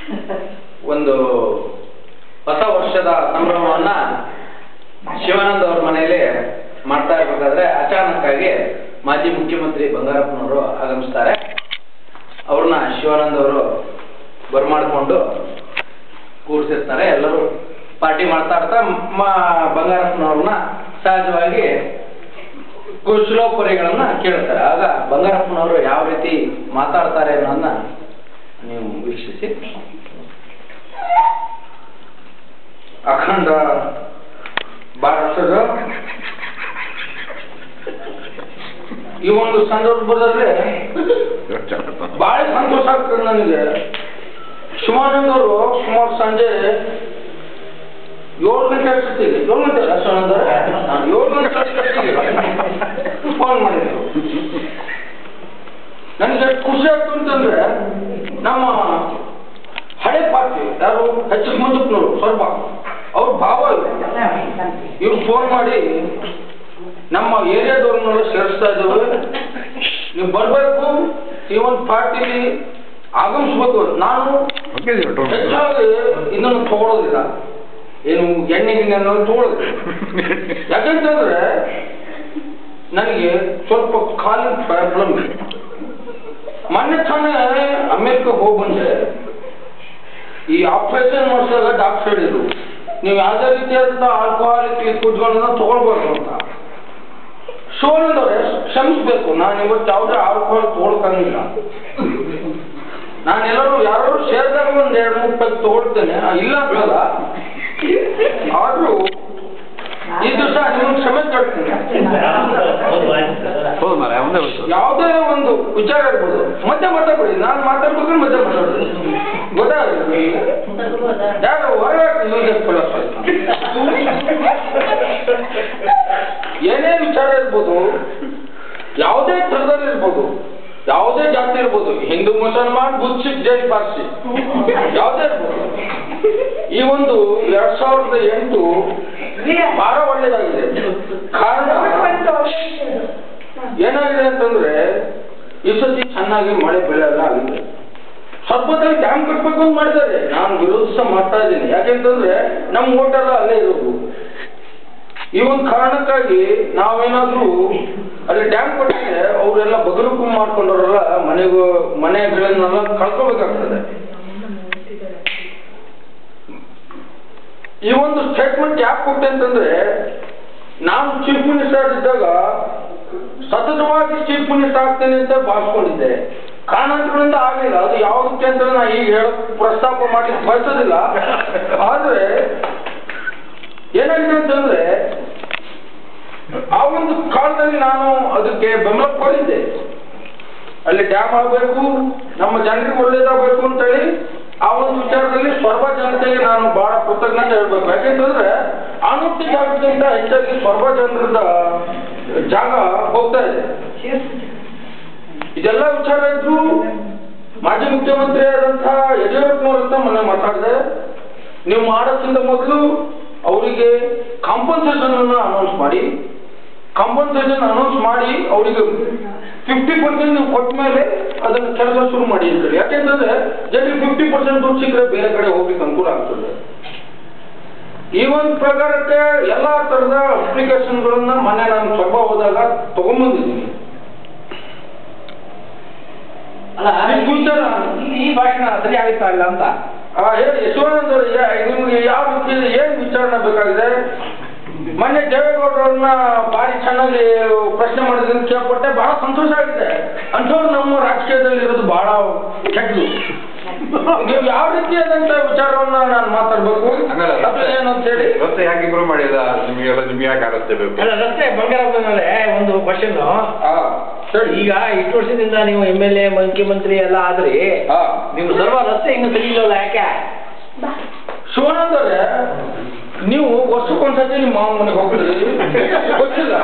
ಒಂದು ಹೊಸ ವರ್ಷದ ಸಂಭ್ರಮವನ್ನ ಶಿವಾನಂದ ಅವ್ರ ಮನೆಯಲ್ಲಿ ಮಾಡ್ತಾ ಇರ್ಬೇಕಾದ್ರೆ ಅಚಾನಕ್ ಆಗಿ ಮಾಜಿ ಮುಖ್ಯಮಂತ್ರಿ ಬಂಗಾರಪ್ಪನವರು ಆಗಮಿಸ್ತಾರೆ ಅವ್ರನ್ನ ಶಿವಾನಂದ ಅವರು ಬರಮಾಡ್ಕೊಂಡು ಕೂರಿಸಿರ್ತಾರೆ ಎಲ್ಲರೂ ಪಾರ್ಟಿ ಮಾಡ್ತಾ ಇರ್ತಾ ಮ- ಬಂಗಾರಪ್ಪನವ್ರನ್ನ ಸಹಜವಾಗಿ ಕುಶಲೋಪರಿಗಳನ್ನ ಕೇಳ್ತಾರೆ ಆಗ ಬಂಗಾರಪ್ಪನವರು ಯಾವ ರೀತಿ ಮಾತಾಡ್ತಾರೆ ಅನ್ನೋದನ್ನ ನೀವು ವೀಕ್ಷಿಸಿ ಅಖಂಡ ಭಾರತದ ಈ ಒಂದು ಸಂದರ್ಭದಲ್ಲಿ ಬಹಳ ಸಂತೋಷ ಆಗ್ತದೆ ನನಗೆ ಶಿವಾನಂದ್ ಅವರು ಸುಮಾರು ಸಂಜೆ ಏಳು ಗಂಟೆ ಅಷ್ಟೊತ್ತಿಗೆ ಏಳು ಗಂಟೆ ಅಲ್ಲ ಶಿವಾನಂದ್ ಅವರೇ? ಏಳು ಗಂಟೆ ಅಷ್ಟೊತ್ತಿಗೆ ಫೋನ್ ಮಾಡಿದ್ರು ನನಗೆ ಎಷ್ಟು ಖುಷಿ ಆಯ್ತು ಅಂತಂದ್ರೆ ನಮ್ಮ ಹಳೆ ಪಾರ್ಟಿ ಯಾರು ಹೆಚ್ಚು ಮಂಜಪ್ಪನವರು ಸ್ವಲ್ಪ ಅವ್ರ ಭಾವ ಇವ್ರು. ಇವ್ರು ಫೋನ್ ಮಾಡಿ ನಮ್ಮ ಏರಿಯಾದವ್ರನ್ನೆಲ್ಲ ಸೇರಿಸ್ತಾ ಇದ್ದೇವೆ ನೀವು ಬರಬೇಕು ಈ ಒಂದು ಪಾರ್ಟಿಲಿ ಆಗಮಿಸ್ಬೇಕು ನಾನು ಹೆಚ್ಚಾಗಿ ಇದನ್ನು ತಗೊಳ್ಳೋದಿಲ್ಲ ಏನು ಎಣ್ಣೆ ಗಿಣ್ಣೆ ಅನ್ನೋದು ತಗೊಳ್ಳೋದಿಲ್ಲ ಯಾಕಂತಂದ್ರೆ ನನಗೆ ಸ್ವಲ್ಪ ಕಾಲಿನ ಪ್ರಾಬ್ಲಮ್ ಇದೆ ಮೊನ್ನೆ ತಾನೇ ಅಮೆರಿಕ ಹೋಗಿ ಬಂದೆ ಈ ಆಪರೇಷನ್ ಮಾಡಿಸಿದಾಗ ಡಾಕ್ಟರ್ ಹೇಳಿದ್ರು ನೀವು ಯಾವುದೇ ರೀತಿಯಾದಂಥ ಆಲ್ಕೋಹಾಲಿಕ್ ಲಿಕ್ವಿಡ್ಗಳನ್ನ ತಗೊಳ್ಬಾರ್ದು ಅಂತ ಶಿವಾನಂದ ಅವರೇ ಕ್ಷಮಿಸ್ಬೇಕು ನಾನು ಇವತ್ತು ಯಾವುದೇ ಆಲ್ಕೋಹಾಲ್ ತಗೊಳ್ಕಂಗಿಲ್ಲ ನಾನು ಎಲ್ಲರೂ ಯಾರು ಸೇರಿದಾಗ ಒಂದ್ ಎರಡು ಮೂರು ಪೈಕ್ ತಗೊಳ್ತೇನೆ ಆ, ಇಲ್ಲ ಅಂತಲ್ಲ ಆದ್ರೂ ಈ ದಿವಸ ನಿಮ್ಗೆ ಕ್ಷಮೆ ಕೇಳ್ತೀನಿ ಹೌದು ಮಾರಾಯ ಒಂದೇ ವಯಸ್ಸು ಯಾವುದೇ ಒಂದು ವಿಚಾರ ಇರ್ಬೋದು ಮಧ್ಯೆ ಮಾತಾಡ್ಬೇಡಿ ನಾನು ಮಾತಾಡ್ಬೇಕಾದ್ರೆ ಮಧ್ಯೆ ಮಾತಾಡ್ಬೇಡಿ ಗೊತ್ತಾಗಲಿ ಯಾರು ಹೊರಗೆ ಯೂಸ್ ಏನೇ ವಿಚಾರ ಇರ್ಬೋದು ಯಾವುದೇ ಥರದಲ್ಲಿ ಇರ್ಬೋದು ಯಾವುದೇ ಜಾತಿ ಇರ್ಬೋದು ಹಿಂದೂ ಮುಸಲ್ಮಾನ್ ಬುದ್ಧ ಸಿಖ್ ಜೈನ್ ಪಾರ್ಸಿ ಯಾವುದೇ ಇರ್ಬೋದು ಈ ಒಂದು ಎರಡ್ ಸಾವಿರದ ಎಂಟು ಬಹಳ ಒಳ್ಳೇದಾಗಿದೆ ಕಾರಣ ಏನಾಗಿದೆ ಅಂತಂದ್ರೆ ಈ ಸತಿ ಚೆನ್ನಾಗಿ ಮಳೆ ಬೆಳೆ ಎಲ್ಲ ಆಗಿದೆ ಸ್ವಲ್ಪದಲ್ಲಿ ಡ್ಯಾಮ್ ಕಟ್ಬೇಕು ಅಂತ ಮಾಡಿದ್ದಾರೆ ನಾನು ವಿರೋಧಿಸ ಮಾಡ್ತಾ ಇದ್ದೀನಿ ಯಾಕೆಂತಂದ್ರೆ ನಮ್ಮ ಓಟೆಲ್ಲ ಅಲ್ಲೇ ಇರೋದು ಈ ಒಂದು ಕಾರಣಕ್ಕಾಗಿ ನಾವೇನಾದ್ರೂ ಅಲ್ಲಿ ಡ್ಯಾಮ್ ಕಟ್ಟಿದ್ರೆ ಅವರೆಲ್ಲ ಬಗರುಕು ಮಾಡ್ಕೊಂಡವರೆಲ್ಲ ಮನೆಗೂ ಮನೆಗಳನ್ನೆಲ್ಲ ಕಳ್ಕೋಬೇಕಾಗ್ತದೆ ಈ ಒಂದು ಸ್ಟೇಟ್ಮೆಂಟ್ ಯಾಕೆ ಕೊಟ್ಟೆ ಅಂತಂದ್ರೆ ನಾನು ಚೀಫ್ ಮಿನಿಸ್ಟರ್ ಇದ್ದಾಗ ಸತತವಾಗಿ ಚೀಫ್ ಮಿನಿಸ್ಟರ್ ಆಗ್ತೇನೆ ಅಂತ ಭಾವಿಸ್ಕೊಂಡಿದ್ದೆ ಕಾರಣಾಂತರಗಳಿಂದ ಆಗಲಿಲ್ಲ ಅದು ಯಾವುದಕ್ಕೆ ಅಂತ ನಾ ಈಗ ಹೇಳ ಪ್ರಸ್ತಾಪ ಮಾಡಿ ಬಯಸೋದಿಲ್ಲ ಆದ್ರೆ ಏನಾಗಿದೆ ಅಂತಂದ್ರೆ ಆ ಒಂದು ಕಾಲದಲ್ಲಿ ನಾನು ಅದಕ್ಕೆ ಬೆಂಬಲ ಕೊಡಿದ್ದೆ ಅಲ್ಲಿ ಡ್ಯಾಮ್ ಆಗಬೇಕು ನಮ್ಮ ಜನರಿಗೆ ಒಳ್ಳೇದಾಗಬೇಕು ಅಂತೇಳಿ ಆ ಒಂದು ವಿಚಾರದಲ್ಲಿ ಸ್ವರ್ಭ ಜನತೆಗೆ ನಾನು ಬಹಳ ಕೃತಜ್ಞತೆ ಹೇಳ್ಬೇಕು ಯಾಕೆಂತಂದ್ರೆ ಅನುಕ್ತ ಜಾಗಕ್ಕಿಂತ ಹೆಚ್ಚಾಗಿ ಸ್ವರ್ಭ ಜನರದ ಜಾಗ ಹೋಗ್ತಾ ಇದೆ ಇದೆಲ್ಲ ವಿಚಾರ ಇದ್ರು ಮಾಜಿ ಮುಖ್ಯಮಂತ್ರಿ ಆದಂತಹ ಯಡಿಯೂರಪ್ಪನವ್ರ ಹತ್ರ ಮೊನ್ನೆ ಮಾತಾಡಿದೆ ನೀವು ಮಾಡೋಕ್ಕಿಂತ ಮೊದಲು ಅವರಿಗೆ ಕಾಂಪನ್ಸೇಷನ್ ಅನ್ನ ಅನೌನ್ಸ್ ಮಾಡಿ ಕಾಂಪನ್ಸೇಷನ್ ಅನೌನ್ಸ್ ಮಾಡಿ ಅವರಿಗೆ ಫಿಫ್ಟಿ ಪರ್ಸೆಂಟ್ ನೀವು ಕೊಟ್ಟ ಮೇಲೆ ಅದನ್ನು ಕೆಲಸ ಶುರು ಮಾಡಿ ಅಂತೇಳಿ ಯಾಕೆಂತಂದ್ರೆ ಜನರಿಗೆ ಫಿಫ್ಟಿ ಪರ್ಸೆಂಟ್ ದುಡ್ಡು ಸಿಕ್ಕರೆ ಬೇರೆ ಕಡೆ ಹೋಗ್ಲಿಕ್ಕೆ ಅನುಕೂಲ ಆಗ್ತದೆ ಈ ಒಂದು ಪ್ರಕಾರಕ್ಕೆ ಎಲ್ಲಾ ತರದ ಅಪ್ಲಿಕೇಶನ್ಗಳನ್ನ ಮೊನ್ನೆ ನಾನು ಸಭಾ ಹೋದಾಗ ತಗೊಂಡ್ಬಂದಿದ್ದೀನಿ ಅಲ್ಲ ಈ ವಿಚಾರ ಈ- ಈ ಭಾಷಣ ಸರಿ ಆಗುತ್ತಾ ಇಲ್ಲ ಅಂತ ಆ, ಹೇಳಿ ಯಶವಂತ ಅವ್ರೆ, ಯಾ- ನಿಮ್ಗೆ ಯಾವ ರೀತಿ ಏನ್ ವಿಚಾರಣೆ ಬೇಕಾಗಿದೆ ಮೊನ್ನೆ ದೇವೇಗೌಡರನ್ನ ಭಾರಿ ಚೆನ್ನಾಗಿ ಪ್ರಶ್ನೆ ಮಾಡಿದ್ರೆ ಕೇಳ್ಪಟ್ಟೆ ಬಹಳ ಸಂತೋಷ ಆಗಿದೆ ಅಂಥವ್ರು ನಮ್ಮ ರಾಜಕೀಯದಲ್ಲಿ ಇರೋದು ಬಹಳ ಕೆಟ್ಟದು ನೀವು ಯಾವ ರೀತಿಯಾದಂತ ವಿಚಾರವನ್ನ ನಾನು ಮಾತಾಡ್ಬೇಕು ಅದು ಏನು ಅಂತ ಹೇಳಿ ರಸ್ತೆ ಯಾಕೆ ಇಂಪ್ರೂವ್ ಮಾಡಿದ ನಿಮಗೆಲ್ಲ ನಿಮ್ಗೆ ಯಾಕೆ ರಸ್ತೆ ಬೇಕು ಅಲ್ಲ ರಸ್ತೆ ಬಂಗಾರಪ್ಪನ ಮೇಲೆ ಒಂದು ಕ್ವಶನ್ ಆ, ಹೇಳಿ ಈಗ ಇಷ್ಟು ವರ್ಷದಿಂದ ನೀವು ಎಮ್ ಎಲ್ ಎ ಮುಖ್ಯಮಂತ್ರಿ ಎಲ್ಲ ಆದ್ರಿ ಆ, ನೀವು ಸರ್ವ ರಸ್ತೆ ಇನ್ನು ತೆಗಿಲಿಲ್ಲ ಯಾಕೆ ಶಿವಾನಂದ ಅವರೇ ನೀವು ವರ್ಷಕ್ಕೊಂದ್ಸತಿ ನಿಮ್ಮ ಮಾವನ ಮನೆಗೆ ಹೋಗ್ತೀರಿ ಗೊತ್ತಿಲ್ಲ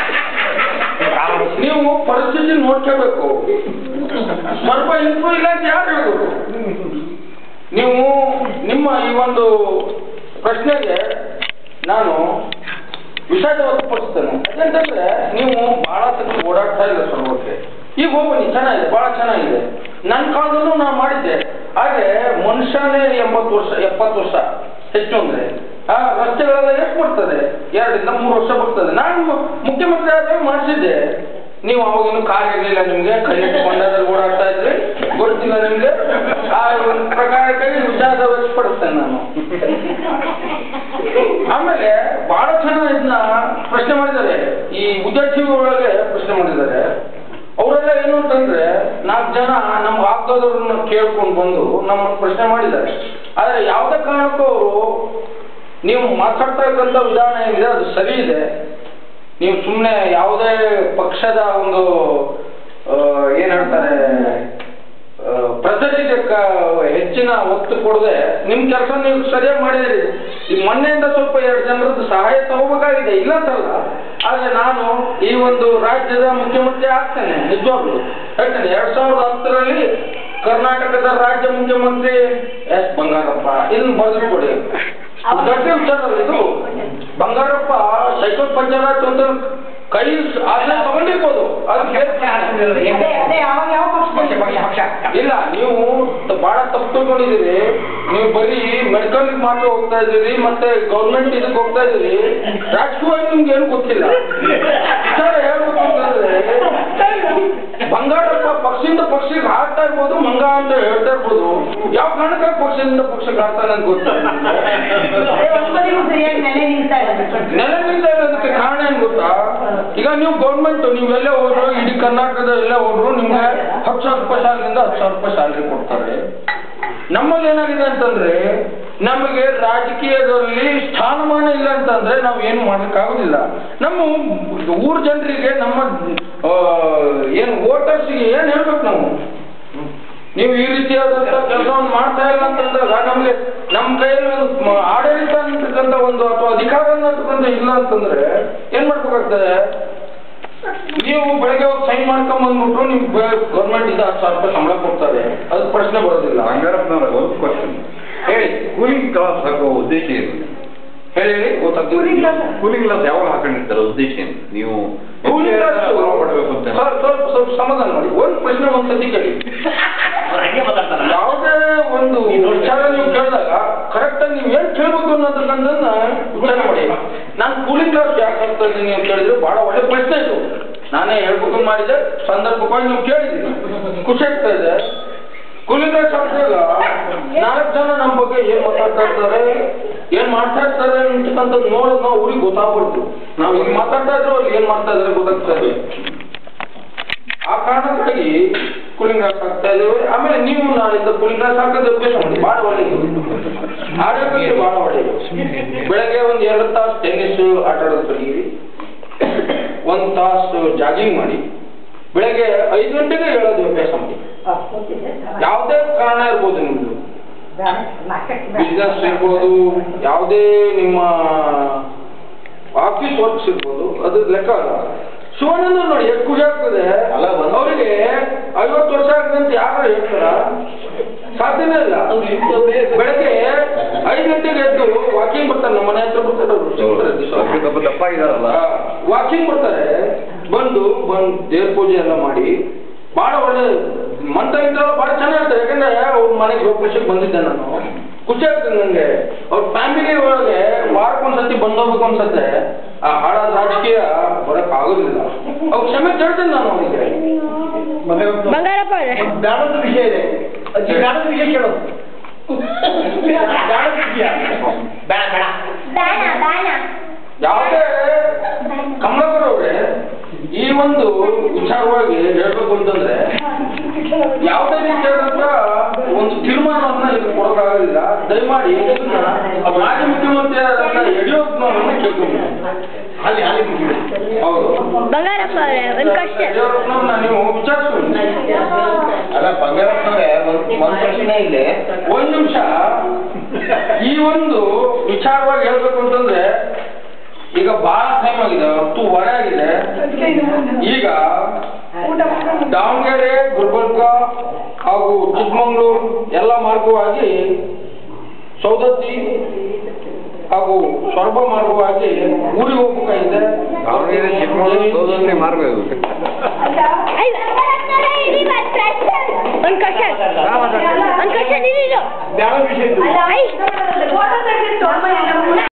ನೀವು ಪರಿಸ್ಥಿತಿ ನೋಡ್ಕೋಬೇಕು ಸ್ವಲ್ಪ ಇಂಪ್ರೂವ್ ಇಲ್ಲ ಅಂತ ಯಾರು ಹೇಳೋದು ನೀವು ನಿಮ್ಮ ಈ ಒಂದು ಪ್ರಶ್ನೆಗೆ ನಾನು ವಿಷಾದ ವ್ಯಕ್ತಪಡಿಸ್ತೇನೆ ಯಾಕಂತಂದ್ರೆ ನೀವು ಬಹಳ ಸತಿ ಓಡಾಡ್ತಾ ಇಲ್ಲ ಸರ್ವಕ್ಕೆ ಈಗ ಹೋಗ್ಬನ್ನಿ ಚೆನ್ನಾಗಿದೆ ಬಹಳ ಚೆನ್ನಾಗಿದೆ ನನ್ನ ಕಾಲದಲ್ಲೂ ನಾನು ಮಾಡಿದ್ದೆ ಹಾಗೆ ಮನುಷ್ಯನೇ ಎಂಬತ್ತು ವರ್ಷ ಎಪ್ಪತ್ತು ವರ್ಷ ಹೆಚ್ಚು ಅಂದ್ರೆ ಆ ರಸ್ತೆಗಳೆಲ್ಲ ಎಷ್ಟು ಬರ್ತದೆ ಎರಡರಿಂದ ಮೂರು ವರ್ಷ ಬರ್ತದೆ ನಾನು ಮು- ಮುಖ್ಯಮಂತ್ರಿ ಆದಾಗ ಮಾಡಿಸಿದ್ದೆ ನೀವು ಅವಾಗಿನ್ನು ಕಾರ್ ಇರಲಿಲ್ಲ ನಿಮ್ಗೆ ಕೈ ಕೊಂಡಾದ್ರೆ ಓಡಾಡ್ತಾ ಇದ್ರಿ ಗೊತ್ತಿಲ್ಲ ನಿಮ್ಗೆ ಆ ಒಂದು ಪ್ರಕಾರಕ್ಕಾಗಿ ವಿಚಾರ ವ್ಯಕ್ತಪಡಿಸ್ತೇನೆ ನಾನು ಆಮೇಲೆ ಬಹಳ ಜನ ಇದನ್ನ ಪ್ರಶ್ನೆ ಮಾಡಿದ್ದಾರೆ ಈ ಉದಯ ಟಿವಿ ಒಳಗೆ ಪ್ರಶ್ನೆ ಮಾಡಿದ್ದಾರೆ ಅವರೆಲ್ಲ ಏನು ಅಂತಂದ್ರೆ ನಾಲ್ಕು ಜನ ನಮ್ಮ ಆಗ್ತದವ್ರನ್ನ ಕೇಳ್ಕೊಂಡು ಬಂದು ನಮ್ಮನ್ನು ಪ್ರಶ್ನೆ ಮಾಡಿದ್ದಾರೆ ಆದರೆ ಯಾವುದೇ ಕಾರಣಕ್ಕೂ ಅವರು ನೀವು ಮಾತಾಡ್ತಾ ಇರ್ತಕ್ಕಂಥ ವಿಧಾನ ಏನಿದೆ ಅದು ಸರಿ ಇದೆ ನೀವು ಸುಮ್ಮನೆ ಯಾವುದೇ ಪಕ್ಷದ ಒಂದು ಆ, ಏನ್ ಹೇಳ್ತಾರೆ ಆ, ಪ್ರಜೆಗೆ ಕ- ಹೆಚ್ಚಿನ ಒತ್ತು ಕೊಡದೆ ನಿಮ್ ಕೆಲಸ ನೀವು ಸರಿಯಾಗಿ ಮಾಡಿದಿರಿ ಈ ಮೊನ್ನೆಯಿಂದ ಸ್ವಲ್ಪ ಎರಡು ಜನರದ್ದು ಸಹಾಯ ತಗೋಬೇಕಾಗಿದೆ ಇಲ್ಲ ಅಂತಲ್ಲ ಆದ್ರೆ ನಾನು ಈ ಒಂದು ರಾಜ್ಯದ ಮುಖ್ಯಮಂತ್ರಿ ಆಗ್ತೇನೆ ನಿಜವಾಗ್ಲು ಹೇಳ್ತೇನೆ ಎರಡ್ ಸಾವಿರದ ಹತ್ತರಲ್ಲಿ ಕರ್ನಾಟಕದ ರಾಜ್ಯ ಮುಖ್ಯಮಂತ್ರಿ ಎಸ್ ಬಂಗಾರಪ್ಪ ಇದನ್ನ ಬರೆದು ಕೊಡಿ ದೊಡ್ಡ ವಿಚಾರ ಅಲ್ಲ ಇದು ಬಂಗಾರಪ್ಪ ಸೈಕಲ್ ಪಂಚರ್ ಆಯ್ತು ಅಂತ ಕೈ ಆದ್ರೆ ತಗೊಂಡಿರ್ಬೋದು ಅದು ಬೇರೆ ಪ್ರಶ್ನೆ. ಅದೇ ಅದೇ ಅವಾಗ ಯಾವ ಪಕ್ಷ ಇಲ್ಲ ನೀವು ತ- ಬಹಳ ತಪ್ಪು ತಿಳ್ಕೊಂಡಿದ್ದೀರಿ ನೀವು ಬರೀ ಮೆಡಿಕಲ್ ಮಾತ್ರ ಹೋಗ್ತಾ ಇದ್ದೀರಿ ಮತ್ತೆ ಗೌರ್ಮೆಂಟ್ ಇದಕ್ಕೆ ಹೋಗ್ತಾ ಇದ್ದೀರಿ ರಾಜಕೀಯವಾಗಿ ನಿಮ್ಗೆ ಏನು ಗೊತ್ತಿಲ್ಲ ವಿಚಾರ ಹೇಳ್ಬೇಕು ಅಂತಂದ್ರೆ ಬಂಗಾರಪ್ಪ ಪಕ್ಷದಿಂದ ಪಕ್ಷಕ್ಕೆ ಹಾಕ್ತಾ ಇರ್ಬೋದು ಮಂಗ ಅಂತ ಹೇಳ್ತಾ ಇರ್ಬೋದು ಯಾವ ಕಾರಣಕ್ಕಾಗಿ ಪಕ್ಷದಿಂದ ಪಕ್ಷಕ್ಕೆ ಹಾಕ್ತಾನೆ ಅಂತ ಗೊತ್ತಿಲ್ಲ ಅದೇ ಒಬ್ಬರಿಗೂ ಸರಿಯಾಗಿ ನೆಲೆ ನಿಲ್ತಾ ಇಲ್ಲ ನೆಲೆ ನಿಲ್ತಾ ಇರೋದಕ್ಕೆ ಕಾರಣ ಏನ್ ಗೊತ್ತಾ ಈಗ ನೀವು ಗೌರ್ಮೆಂಟ್ ನೀವೆಲ್ಲೇ ಹೋದ್ರು ಇಡೀ ಕರ್ನಾಟಕದ ಎಲ್ಲೇ ಹೋದ್ರು ನಿಮ್ಗೆ ಹತ್ತು ಸಾವಿರ ರೂಪಾಯಿ ಶಾಲೆಯಿಂದ ಹತ್ತು ಸಾವಿರ ರೂಪಾಯಿ ಸ್ಯಾಲ್ರಿ ಕೊಡ್ತಾರೆ ನಮ್ಮಲ್ಲಿ ಏನಾಗಿದೆ ಅಂತಂದ್ರೆ ನಮಗೆ ರಾಜಕೀಯದಲ್ಲಿ ಸ್ಥಾನಮಾನ ಇಲ್ಲ ಅಂತಂದ್ರೆ ನಾವು ಏನು ಮಾಡ್ಲಿಕ್ಕಾಗೋದಿಲ್ಲ ನಮ್ಮ ಊರ್ ಜನರಿಗೆ ನಮ್ಮ ಆ, ಏನು ವೋಟರ್ಸ್ಗೆ ಏನ್ ಹೇಳ್ಬೇಕು ನಾವು ನೀವು ಈ ರೀತಿಯಾದಂತ ಕೆಲಸವನ್ನು ಮಾಡ್ತಾ ಇಲ್ಲ ಅಂತಂದಾಗ ನಮ್ಗೆ ನಮ್ಮ ಕೈಯಲ್ಲಿ ಒಂದು ಮ- ಆಡಳಿತ ಅಂತಕ್ಕಂಥ ಒಂದು ಅಥವಾ ಅಧಿಕಾರ ಅನ್ನತಕ್ಕಂಥ ಇಲ್ಲ ಅಂತಂದ್ರೆ ಏನ್ ಮಾಡ್ಬೇಕಾಗ್ತದೆ ನೀವು ಬೆಳಗ್ಗೆ ಹೋಗಿ ಸೈನ್ ಮಾಡ್ಕೊಂಡ್ ಬಂದ್ಬಿಟ್ರು ನಿಮ್ಗೆ ಗೌರ್ಮೆಂಟ್ ಇಂದ ಹತ್ತು ಸಾವಿರ ರೂಪಾಯಿ ಸಂಬಳ ಕೊಡ್ತಾರೆ ಅದು ಪ್ರಶ್ನೆ ಬರೋದಿಲ್ಲ ಬಂಗಾರಪ್ಪನವರ ಒಂದು ಕ್ವಶನ್ ಹೇಳಿ ಕೂಲಿಂಗ್ ಕ್ಲಾಸ್ ಹಾಕೋ ಉದ್ದೇಶ ಏನು ಹೇಳಿ ಹೇಳಿ ಗೊತ್ತಾಗ್ತದೆ ಕೂಲಿಂಗ್ ಕ್ಲಾಸ್ ಯಾವಾಗ ಹಾಕೊಂಡಿರ್ತಾರೆ ಉದ್ದೇಶ ಏನು ನೀವು ಕೂಲಿಂಗ್ ಕ್ಲಾಸ್ ಮಾಡಬೇಕು ಅಂತ ಸರ್ ಸ್ವಲ್ಪ ಸ್ವಲ್ಪ ಸಮಾಧಾನ ಮಾಡಿ ಒಂದು ಪ್ರಶ್ನೆ ಒಂದು ಸತಿ ಕೇಳಿ ಯಾವುದೇ ಒಂದು ವಿಚಾರ ನೀವು ಕೇಳಿದಾಗ ಕರೆಕ್ಟ್ ಆಗಿ ನೀವು ಏನ್ ಕೇಳ್ಬೇಕು ಅನ್ನೋದಕ್ಕಂದನ್ನ ವಿಚಾರ ಮಾಡಿ ನಾನು ಕೂಲಿಂಗ್ ಕ್ಲಾಸ್ ಯಾಕೆ ಹಾಕ್ತಾ ಇದ್ದೀನಿ ಅಂತ ಕೇಳಿದ್ರೆ ಬಹಳ ಒಳ್ಳೆ ಪ್ರಶ್ನೆ ಇದು ನಾನೇ ಹೇಳ್ಬೇಕು ಮಾಡಿದೆ ಸಂದರ್ಭವಾಗಿ ನೀವು ಕೇಳಿದ್ದೀನಿ ಖುಷಿ ಆಗ್ತಾ ಇದೆ ಕೂಲಿಂಗ್ ಕ್ಲಾಸ್ ಹಾಕಿದಾಗ ನಾಲ್ಕು ಜನ ನಮ್ಮ ಬಗ್ಗೆ ಏನ್ ಮಾತಾಡ್ತಾ ಇರ್ತಾರೆ ಏನ್ ಮಾಡ್ತಾ ಇರ್ತಾರೆ ಅಂತಕ್ಕಂಥದ್ದು ನೋಡೋದು ನಾವು ಊರಿಗೆ ಗೊತ್ತಾಗ್ಬಿಡ್ತು ನಾವು ಇಲ್ಲಿ ಮಾತಾಡ್ತಾ ಇದ್ರು ಅಲ್ಲಿ ಏನ್ ಮಾಡ್ತಾ ಇದಾರೆ ಗೊತ್ತಾಗ್ತಾ ಇದೆ ಆ ಕಾರಣಕ್ಕಾಗಿ ಕೂಲಿಂಗ್ ಗ್ಲಾಸ್ ಹಾಕ್ತಾ ಇದ್ದೇವೆ ಆಮೇಲೆ ನೀವು ನಾಳಿಂದ ಕೂಲಿಂಗ್ ಗ್ಲಾಸ್ ಹಾಕೋದು ಅಭ್ಯಾಸ ಮಾಡಿ ಬಹಳ ಒಳ್ಳೆಯದು ಆರೋಗ್ಯಕ್ಕೆ ಬಹಳ ಒಳ್ಳೆಯದು ಬೆಳಗ್ಗೆ ಒಂದು ಎರಡು ತಾಸು ಟೆನ್ನಿಸ್ ಆಟ ಆಡೋದು ಕಲೀರಿ ಒಂದು ತಾಸು ಜಾಗಿಂಗ್ ಮಾಡಿ ಬೆಳಗ್ಗೆ ಐದು ಗಂಟೆಗೆ ಹೇಳೋದು ಅಭ್ಯಾಸ ಮಾಡಿ ಯಾವುದೇ ಕಾರಣ ಇರ್ಬೋದು ನಿಮ್ದು ಬಿಸ್ನೆಸ್ ಇರ್ಬೋದು ಯಾವುದೇ ನಿಮ್ಮ ಆಫೀಸ್ ವರ್ಕ್ಸ್ ಇರ್ಬೋದು ಅದು ಲೆಕ್ಕ ಅಲ್ಲ ಶಿವಾನಂದ ನೋಡಿ ಎಷ್ಟು ಖುಷಿ ಆಗ್ತದೆ ಅಲ್ಲ, ಒಂದು- ಅವರಿಗೆ ಐವತ್ತು ವರ್ಷ ಆಗ್ತದೆ ಅಂತ ಯಾರು ಹೇಳ್ತಾರ ಸಾಧ್ಯನೇ ಇಲ್ಲ ಬೆಳಗ್ಗೆ ಐದು ಗಂಟೆಗೆ ಎದ್ದು ವಾಕಿಂಗ್ ಬರ್ತಾರೆ ನಮ್ಮ ಮನೆ ಹತ್ರ ಬರ್ತಾರೆ ಅವ್ರು. ಸಿಗ್ತಾರೆ ದಿವ್ಸ. ಸ್ವಲ್ಪ ದಪ್ಪ ಇದಾರಲ್ಲ ವಾಕಿಂಗ್ ಬರ್ತಾರೆ ಬಂದು ಬಂದು ದೇವ್ರ ಪೂಜೆ ಎಲ್ಲ ಮಾಡಿ ಬಹಳ ಒಳ್ಳೆ ಮಂತ್ರ ಗಿಂತ್ರ ಬಹಳ ಚೆನ್ನಾಗಿರ್ತಾರೆ ಯಾಕಂದ್ರೆ ಅವ್ರ ಮನೆಗೆ ಗೃಹಪ್ರವೇಶಕ್ಕೆ ಬಂದಿದ್ದೆ ನಾನು ಖುಷಿ ಆಗ್ತದೆ ನನಗೆ ಅವ್ರ ಫ್ಯಾಮಿಲಿ ಒಳಗೆ ವಾರಕ್ಕೊಂದ್ಸತಿ ಬಂದೋಗ್ಬೇಕು ಅನ್ಸತ್ತೆ ಆ ಹಾಳಾದ ರಾಜಕೀಯ ಬರಕ್ ಆಗೋದಿಲ್ಲ ಅವ್ರು ಕ್ಷಮೆ ಕೇಳ್ತೇನೆ ನಾನು ಅವರಿಗೆ ಬಂಗಾರಪ್ಪ ಅವರೇ ಜ್ಞಾನದ ವಿಷಯ ಇದೆ ಅಜ್ಜಿ ಜ್ಞಾನದ ವಿಷಯ ಕೇಳು ಜ್ಞಾನದ ವಿಷಯ ಬೇಡ ಬೇಡ ಬಾಣ ಬಾಣ ಯಾವುದೇ ಕಮಲಾಕರ್ ಅವ್ರೆ ಈ ಒಂದು ವಿಚಾರವಾಗಿ ಹೇಳ್ಬೇಕು ಅಂತಂದ್ರೆ ಯಾವುದೇ ರೀತಿಯಾದಂತ ಒಂದು ತೀರ್ಮಾನವನ್ನ ಇಲ್ಲಿ ಕೊಡೋಕ್ಕಾಗೋದಿಲ್ಲ ದಯಮಾಡಿ ಇದನ್ನ ಮಾಜಿ ಮುಖ್ಯಮಂತ್ರಿ ಆದಂತ ಯಡಿಯೂರಪ್ಪನವರನ್ನ ಕೇಳ್ಕೊಂಡು ಅಲ್ಲಿ ಅಲ್ಲಿ ಮುಗಿದು ಹೌದು ಬಂಗಾರಪ್ಪ ಅವರೇ ಒಂದು ಕ್ವಶನ್ ಯಡಿಯೂರಪ್ಪನವ್ರನ್ನ ನೀವು ವಿಚಾರಿಸ್ಕೊಂಡು ಅಲ್ಲ ಬಂಗಾರಪ್ಪನವ್ರೆ ಒಂದ್ ಒಂದ್ ಪ್ರಶ್ನೆ ಇದೆ ಒಂದ್ ನಿಮಿಷ ಈ ಒಂದು ವಿಚಾರವಾಗಿ ಹೇಳ್ಬೇಕು ಅಂತಂದ್ರೆ ಈಗ ಬಹಳ ಟೈಮ್ ಆಗಿದೆ ಹತ್ತುವರೆ ಆಗಿದೆ ಈಗ ದಾವಣಗೆರೆ ಗುಲ್ಬರ್ಗ ಹಾಗೂ ಚಿಕ್ಕಮಂಗ್ಳೂರು ಎಲ್ಲ ಮಾರ್ಗವಾಗಿ ಸೌದತ್ತಿ ಹಾಗೂ ಸೊರಬ ಮಾರ್ಗವಾಗಿ ಊರಿಗೆ ಹೋಗ್ಬೇಕಾಗಿದೆ ದಾವಣಗೆರೆ ಚಿಕ್ಕಮಗಳೂರು ಸೋದರನೇ ಮಾರ್ಗ ಇದು ಒಂದು ಕ್ವಶನ್ ಒಂದು ಕ್ವಶನ್ ಇದು ಬ್ಯಾಳ ವಿಷಯ ಇದು. ಅಲ್ಲ, ಫೋಟೋ